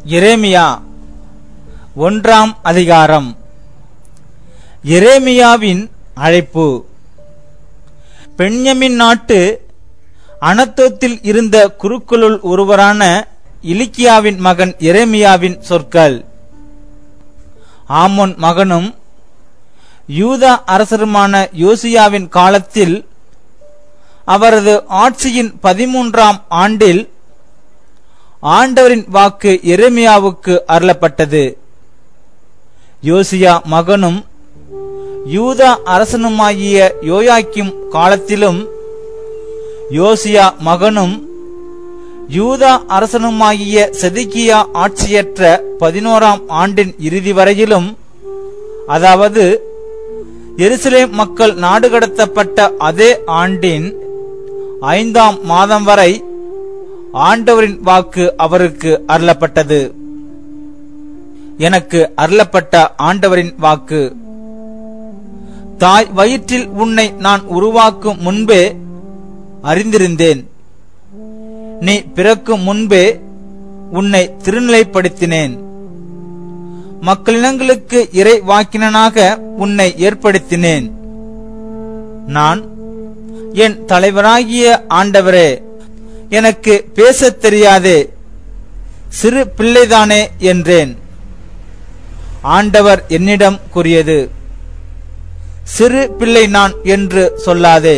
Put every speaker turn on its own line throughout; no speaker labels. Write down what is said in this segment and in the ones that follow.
எரேமியா ஒன்றாம் அதிகாரம் எரேமியாவின் அழைப்பு பெண்யமின் நாட்டு அனத்தோத்தில் இருந்த குருக்களுள் ஒருவரான இலிக்கியாவின் மகன் எரேமியாவின் சொற்கள் ஆமோன் மகனும் யூதா அரசருமான யோசியாவின் காலத்தில் அவரது ஆட்சியின் பதிமூன்றாம் ஆண்டில் ஆண்டவரின் வாக்கு எரேமியாவுக்கு அருளப்பட்டது யோசியா மகனும் யூதா அரசனுமாகிய யோயாக்கிம் காலத்திலும் யோசியா மகனும் யூதா அரசனுமாகிய செதுக்கியா ஆட்சியற்ற பதினோராம் ஆண்டின் இறுதி வரையிலும் அதாவது எருசலேம் மக்கள் நாடு கடத்தப்பட்ட அதே ஆண்டின் ஐந்தாம் மாதம் வரை ஆண்டவரின் வாக்கு அவருக்கு அருளப்பட்டது எனக்கு அருளப்பட்ட ஆண்டவரின் வாக்கு தாய் வயிற்றில் உன்னை நான் உருவாக்கும் முன்பே அறிந்திருந்தேன் நீ பிறக்கும் முன்பே உன்னை திருநிலைப்படுத்தினேன் மக்களினங்களுக்கு இறை வாக்கினனாக உன்னை ஏற்படுத்தினேன் நான் என் தலைவராகிய ஆண்டவரே எனக்கு பேசத் தெரியாதே சிறு பிள்ளைதானே என்றேன் ஆண்டவர் என்னிடம் கூறியது சிறு பிள்ளை நான் என்று சொல்லாதே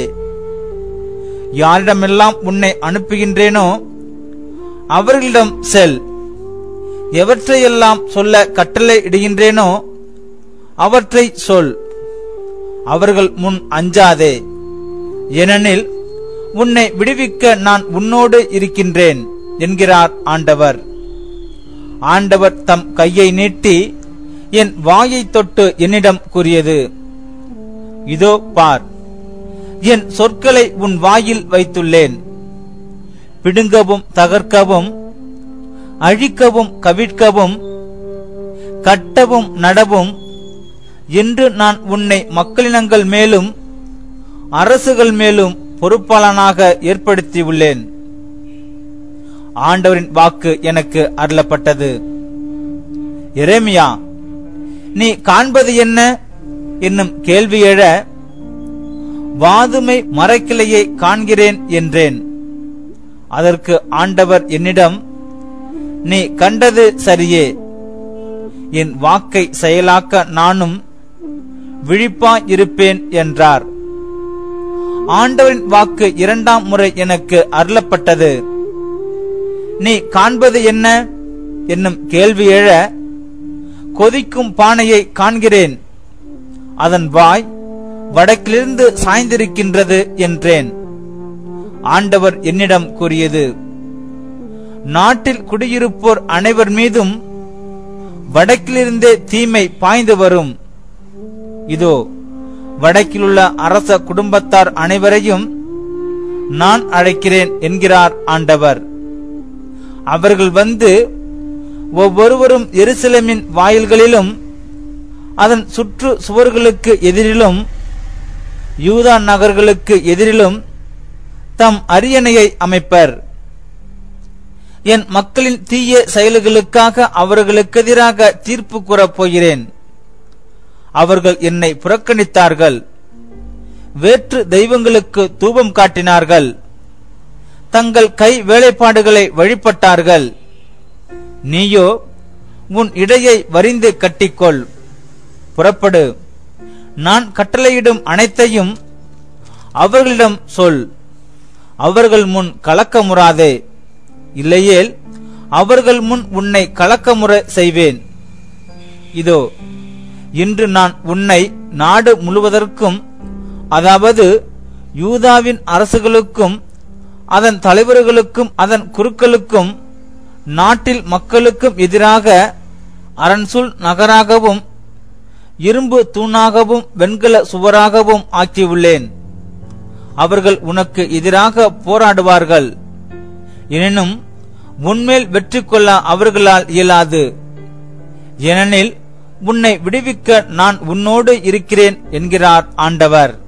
யாரிடமெல்லாம் உன்னை அனுப்புகின்றேனோ அவர்களிடம் செல் எவற்றையெல்லாம் சொல்ல கட்டளை இடுகின்றேனோ அவற்றை சொல் அவர்கள் முன் அஞ்சாதே ஏனெனில் உன்னை விடுவிக்க நான் உன்னோடு இருக்கின்றேன் என்கிறார் ஆண்டவர் ஆண்டவர் தம் கையை நீட்டி என் வாயை தொட்டு என்னிடம் கூறியது இதோ பார் என் சொற்களை உன் வாயில் வைத்துள்ளேன் பிடுங்கவும் தகர்க்கவும் அழிக்கவும் கவிழ்க்கவும் கட்டவும் நடவும் என்று நான் உன்னை மக்களினங்கள் மேலும் அரசுகள் மேலும் பொறுப்பாளனாக ஏற்படுத்தியுள்ளேன் ஆண்டவரின் வாக்கு எனக்கு அருளப்பட்டது எரேமியா நீ காண்பது என்ன என்னும் கேள்வி எழ வாதுமை மரக்கிளையை காண்கிறேன் என்றேன் அதற்கு ஆண்டவர் என்னிடம் நீ கண்டது சரியே என் வாக்கை செயலாக்க நானும் விழிப்பாய் இருப்பேன் என்றார் ஆண்டவரின் வாக்கு இரண்டாம் முறை எனக்கு அருளப்பட்டது நீ காண்பது என்ன என்னும் கேள்வி எழ கொதிக்கும் பானையை காண்கிறேன் அதன் வாய் வடக்கிலிருந்து சாய்ந்திருக்கின்றது என்றேன் ஆண்டவர் என்னிடம் கூறியது நாட்டில் குடியிருப்போர் அனைவர் மீதும் வடக்கிலிருந்தே தீமை பாய்ந்து வரும் இதோ வடக்கிலுள்ள அரச குடும்பத்தார் அனைவரையும் நான் அழைக்கிறேன் என்கிறார் ஆண்டவர் அவர்கள் வந்து ஒவ்வொருவரும் எருசலேமின் வாயில்களிலும் அதன் சுற்று சுவர்களுக்கு எதிரிலும் யூதா நகர்களுக்கு எதிரிலும் தம் அரியணையை அமைப்பர் என் மக்களின் தீய செயல்களுக்காக அவர்களுக்கு எதிராக தீர்ப்பு கூறப் போகிறேன் அவர்கள் என்னை புறக்கணித்தார்கள் வேற்று தெய்வங்களுக்கு தூபம் காட்டினார்கள் தங்கள் கை வேலைப்பாடுகளை வழிபட்டார்கள் நீயோ உன் இடையை வரிந்து கட்டிக்கொள் புறப்படு நான் கட்டளையிடும் அனைத்தையும் அவர்களிடம் சொல் அவர்கள் முன் கலக்கமுறாதே இல்லையேல் அவர்கள் முன் உன்னை கலக்கமுற செய்வேன் இதோ இன்று நான் உன்னை நாடு முழுவதற்கும் அதாவது யூதாவின் அரசுகளுக்கும் அதன் தலைவர்களுக்கும் அதன் குருக்களுக்கும் நாட்டில் மக்களுக்கும் எதிராக அரண்சூல் நகராகவும் இரும்பு தூணாகவும் வெண்கல சுவராகவும் ஆக்கியுள்ளேன் அவர்கள் உனக்கு எதிராக போராடுவார்கள் எனினும் உன்மேல் வெற்றி கொள்ள அவர்களால் இயலாது ஏனெனில் உன்னை விடுவிக்க நான் உன்னோடு இருக்கிறேன் என்கிறார் ஆண்டவர்